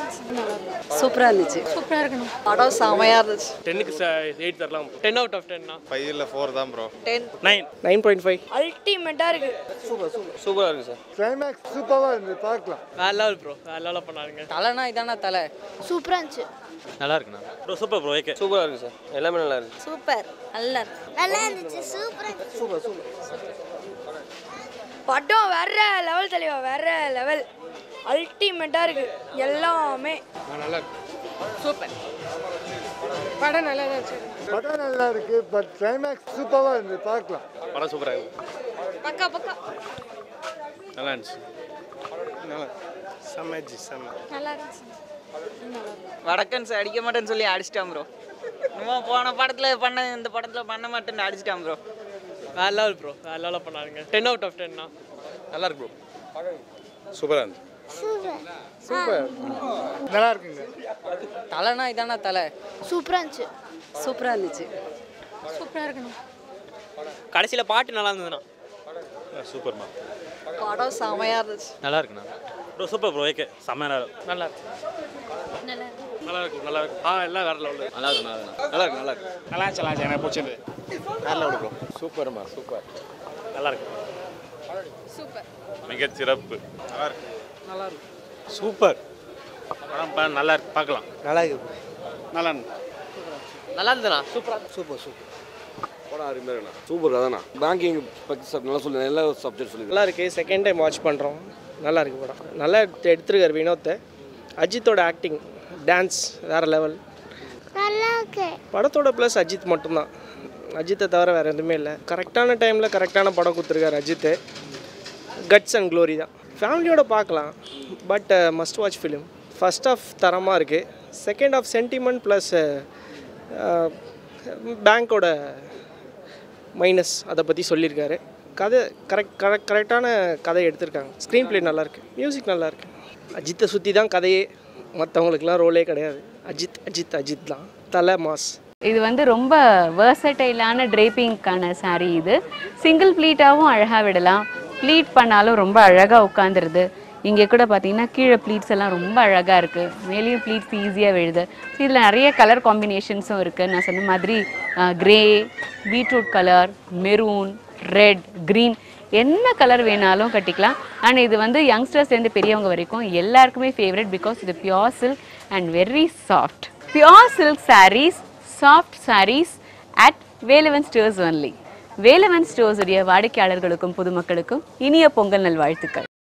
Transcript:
சூப்பராக இருந்துச்சு சூப்பராக இருக்கணும் படம் செமையாக இருந்துச்சு டென்னுக்கு எயிட் தரலாம் டென் அவுட் ஆஃப் டென்னா ஃபைவ்ல ஃபோர் தான் bro ten nine nine point five அல்டிமேட்டாக இருக்கு சூப்பராக இருக்கு சார் கிளைமேக்ஸ் சூப்பராக இருந்து பார்க்கலாம் வேற லெவல் ப்ரோ வேற லெவலில் பண்ணாருங்க தலைனா இதானா தலை சூப்பராக இருந்துச்சு நல்லா இருக்குண்ணா ப்ரோ சூப்பர் ப்ரோ ஓகே சூப்பராக இருக்கு சார் எல்லாமே நல்லா இருக்கு சூப்பர் நல்லா நல்லா இருந்துச்சு சூப்பராக படம் வேற லெவல் தெளிவா வேற லெவல் அல்டிமேட்டாக இருக்கு எல்லாமே படம் நல்லா இருக்கு பட் கிளைமேக்ஸ் சூப்பராக இருந்து பார்க்கலாம் படம் சூப்பராக இருக்கு பக்கா பக்கா நல்லா இருந்துச்சு நல்லா செம்ம செம்ம நல்லா இருந்துச்சு வடக்கன்ஸ் அடிக்க மாட்டேன்னு சொல்லி அடிச்சிட்டான் ப்ரோ நம்ம போன படத்தில் பண்ண இந்த படத்தில் பண்ண மாட்டேன்னு அடிச்சிட்டான் ப்ரோ வேற லெவல் ப்ரோ வேற லெவலில் பண்ணாருங்க டென் அவுட் ஆஃப் டென்னா நல்லா இருக்கு ப்ரோ சூப்பராக இருந்துச்சு சூப்பர் நல்லா இருக்குங்க தலைனா இதானா தலை சூப்பராக இருந்துச்சு சூப்பராக இருந்துச்சு சூப்பராக இருக்கணும் கடைசியில் பாட்டு நல்லா இருந்ததுண்ணா சூப்பர்மா படம் செமையாக இருந்துச்சு நல்லா இருக்குண்ணா ப்ரோ சூப்பர் ப்ரோ ஓகே செம்ம நல்லா நல்லா இருக்கு நல்லா நல்லா இருக்கு நல்லா இருக்கு ஆ எல்லாம் வேற லெவலில் நல்லா இருக்கு நல்லா இருக்கு நல்லா இருக்கு நல்லா இருக்கு நல்லா இருந்துச்சு எனக்கு பிடிச்சிருந்து வேற லெவல் ப்ரோ சூப்பர்மா சூப்பர் நல்லா இருக்கு சூப்பர் மிகச் சிறப்பு நல்லா இருக்கு சூப்பர் படம் பா- நல்லா இருக்கு பார்க்கலாம் நல்லா இருக்கு நல்லா இருக்கு நல்லா இருந்ததுண்ணா சூப்பராக சூப்பர் சூப்பர் படம் அருமையாக இருக்குண்ணா சூப்பர் அதாண்ணா பேங்கிங் பற்றி சப் நல்லா சொல்லி எல்லா சப்ஜெக்ட் சொல்லி நல்லா இருக்கு செகண்ட் டைம் வாட்ச் பண்ணுறோம் நல்லா இருக்கு படம் நல்லா எடுத்து எடுத்திருக்காரு வினோத்தை அஜித்தோட ஆக்டிங் டான்ஸ் வேற லெவல் நல்லா இருக்கு படத்தோட ப்ளஸ் அஜித் மட்டும்தான் அஜித்தை தவிர வேறு எதுவுமே இல்லை கரெக்டான டைமில் கரெக்டான படம் கொடுத்துருக்காரு அஜித்து கட்ஸ் அண்ட் க்ளோரி தான் ஃபேமிலியோட பார்க்கலாம் but must watch film first half தரமாக இருக்குது செகண்ட் ஆஃப் சென்டிமெண்ட் ப்ளஸ் பேங்க்கோட மைனஸ் அதை பற்றி சொல்லியிருக்காரு கதை கரெக்ட் கரெக்ட் கரெக்டான கதை எடுத்திருக்காங்க ஸ்க்ரீன் ப்ளே நல்லாயிருக்கு மியூசிக் நல்லாயிருக்கு அஜித்தை சுற்றி தான் கதையே மற்றவங்களுக்குலாம் ரோலே கிடையாது அஜித் அஜித் அஜித் தான் தலை மாஸ் இது வந்து ரொம்ப வேர்சடைலான ட்ரேப்பிங்க்கான saree இது சிங்கிள் ப்ளீட்டாகவும் அழகாக விடலாம் ப்ளீட் பண்ணாலும் ரொம்ப அழகாக உட்காந்துருது இங்கே கூட பார்த்தீங்கன்னா கீழே ப்ளீட்ஸ் எல்லாம் ரொம்ப அழகாக இருக்குது மேலேயும் ப்ளீட்ஸ் ஈஸியாக விழுது இதில் நிறைய கலர் காம்பினேஷன்ஸும் இருக்குது நான் சொன்ன மாதிரி grey beetroot colour maroon red green என்ன கலர் வேணாலும் கட்டிக்கலாம் அண்ட் இது வந்து யங்ஸ்டர்ஸ்லேருந்து பெரியவங்க வரைக்கும் எல்லாருக்குமே ஃபேவரட் பிகாஸ் இது pure silk and very soft pure silk sarees soft sarees at Velavan stores only Velavan stores உடைய வாடிக்கையாளர்களுக்கும் பொதுமக்களுக்கும் இனிய பொங்கல் நல்வாழ்த்துக்கள்